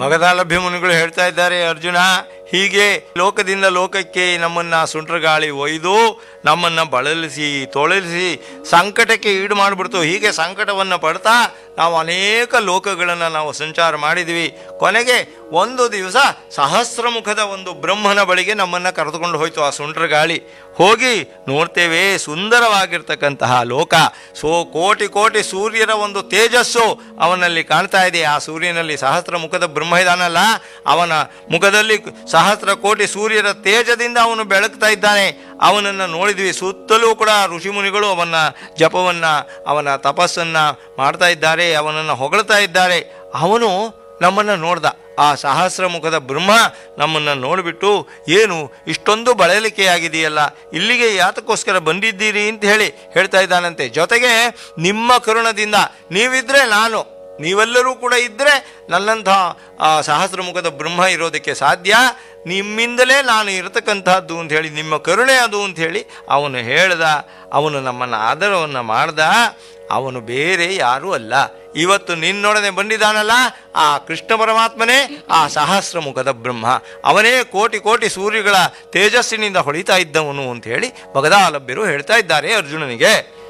ಮಗಧಾಲಭ್ಯ ಮುನಿಗಳು ಹೇಳ್ತಾ ಇದ್ದಾರೆ ಅರ್ಜುನ ಹೀಗೆ ಲೋಕದಿಂದ ಲೋಕಕ್ಕೆ ನಮ್ಮನ್ನ ಸುಂಟ್ರ ಗಾಳಿ ಒಯ್ದು ನಮ್ಮನ್ನ ಬಳಲಿಸಿ ತೊಳಲಿಸಿ ಸಂಕಟಕ್ಕೆ ಈಡು ಮಾಡಿಬಿಡ್ತು ಹೀಗೆ ಸಂಕಟವನ್ನು ಪಡ್ತಾ ನಾವು ಅನೇಕ ಲೋಕಗಳನ್ನು ನಾವು ಸಂಚಾರ ಮಾಡಿದ್ವಿ ಕೊನೆಗೆ ಒಂದು ದಿವಸ ಸಹಸ್ರಮುಖದ ಒಂದು ಬ್ರಹ್ಮನ ಬಳಿಗೆ ನಮ್ಮನ್ನ ಕರೆದುಕೊಂಡು ಹೋಯ್ತು ಆ ಸುಂಟ್ರ ಗಾಳಿ ಹೋಗಿ ನೋಡ್ತೇವೆ ಸುಂದರವಾಗಿರ್ತಕ್ಕಂತಹ ಲೋಕ ಸೋ ಕೋಟಿ ಕೋಟಿ ಸೂರ್ಯರ ಒಂದು ತೇಜಸ್ಸು ಅವನಲ್ಲಿ ಕಾಣ್ತಾ ಇದೆ ಆ ಸೂರ್ಯನಲ್ಲಿ ಸಹಸ್ರ ಮುಖದ ಬ್ರಹ್ಮ ಇದಾನಲ್ಲ ಅವನ ಮುಖದಲ್ಲಿ ಸಹಸ್ರ ಕೋಟಿ ಸೂರ್ಯರ ತೇಜದಿಂದ ಅವನು ಬೆಳಗ್ತಾ ಇದ್ದಾನೆ ಅವನನ್ನು ನೋಡಿದ್ವಿ ಸುತ್ತಲೂ ಕೂಡ ಋಷಿಮುನಿಗಳು ಅವನ ಜಪವನ್ನ ಅವನ ತಪಸ್ಸನ್ನ ಮಾಡ್ತಾ ಇದ್ದಾರೆ ಅವನನ್ನು ಹೊಗಳ್ತಾ ಇದ್ದಾರೆ ಅವನು ನಮ್ಮನ್ನು ನೋಡ್ದ ಆ ಸಹಸ್ರ ಮುಖದ ಬ್ರಹ್ಮ ನಮ್ಮನ್ನು ನೋಡಿಬಿಟ್ಟು ಏನು ಇಷ್ಟೊಂದು ಬಳಲಿಕೆಯಾಗಿದೆಯಲ್ಲ ಇಲ್ಲಿಗೆ ಯಾತಕ್ಕೋಸ್ಕರ ಬಂದಿದ್ದೀರಿ ಅಂತ ಹೇಳಿ ಹೇಳ್ತಾ ಇದ್ದಾನಂತೆ ಜೊತೆಗೆ ನಿಮ್ಮ ಕರುಣದಿಂದ ನೀವಿದ್ರೆ ನಾನು ನೀವೆಲ್ಲರೂ ಕೂಡ ಇದ್ದರೆ ನನ್ನಂಥ ಆ ಸಹಸ್ರ ಮುಖದ ಬ್ರಹ್ಮ ಇರೋದಕ್ಕೆ ಸಾಧ್ಯ ನಿಮ್ಮಿಂದಲೇ ನಾನು ಇರತಕ್ಕಂತಹದ್ದು ಅಂತ ಹೇಳಿ ನಿಮ್ಮ ಕರುಣೆ ಅದು ಅಂತ ಹೇಳಿ ಅವನು ಹೇಳ್ದ ಅವನು ನಮ್ಮನ್ನು ಆದರವನ್ನು ಮಾಡ್ದ ಅವನು ಬೇರೆ ಯಾರೂ ಅಲ್ಲ ಇವತ್ತು ನಿನ್ನೊಡನೆ ಬಂದಿದ್ದಾನಲ್ಲ ಆ ಕೃಷ್ಣ ಪರಮಾತ್ಮನೇ ಆ ಸಹಸ್ರ ಮುಖದ ಬ್ರಹ್ಮ ಅವನೇ ಕೋಟಿ ಕೋಟಿ ಸೂರ್ಯಗಳ ತೇಜಸ್ಸಿನಿಂದ ಹೊಳಿತಾ ಇದ್ದವನು ಅಂತ ಹೇಳಿ ಭಗದಾಲಭ್ಯರು ಹೇಳ್ತಾ ಇದ್ದಾರೆ ಅರ್ಜುನನಿಗೆ